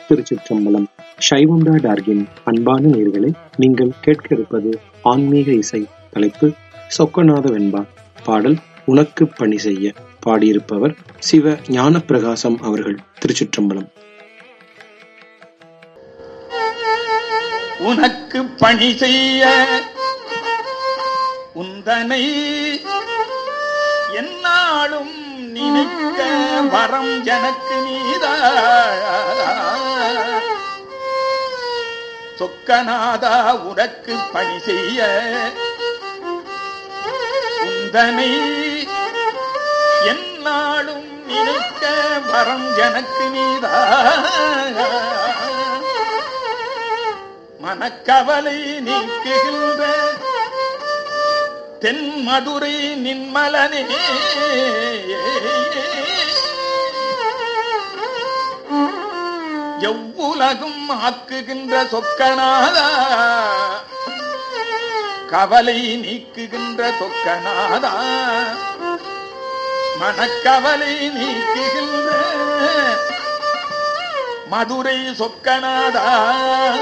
திருச்சிற்றம்பலம் சைவம் டாட் ஆர்கின் அன்பான நேர்களை நீங்கள் கேட்க இருப்பது ஆன்மீக இசை தலைப்பு சொக்கநாத வெண்பா பாடல் உனக்கு பணி செய்ய பாடியிருப்பவர் சிவ ஞானப்பிரகாசம் அவர்கள் திருச்சிற்றம்பலம் உனக்கு பணி செய்ய உந்தனை என்னாலும் நினைக்க வரம் எனக்கு நீதா சொக்கநாதா உனக்கு பணி செய்ய உந்தனை என்னாலும் நினைக்க வரம் எனக்கு நீதா மனக்கவலை நீக்குகின்ற தென் மதுரை நின்மலனே எவ்வுலகும் ஆக்குகின்ற சொக்கநாதா கவலை நீக்குகின்ற சொக்கநாதா மனக்கவலை நீக்குகின்ற மதுரை சொக்கநாதா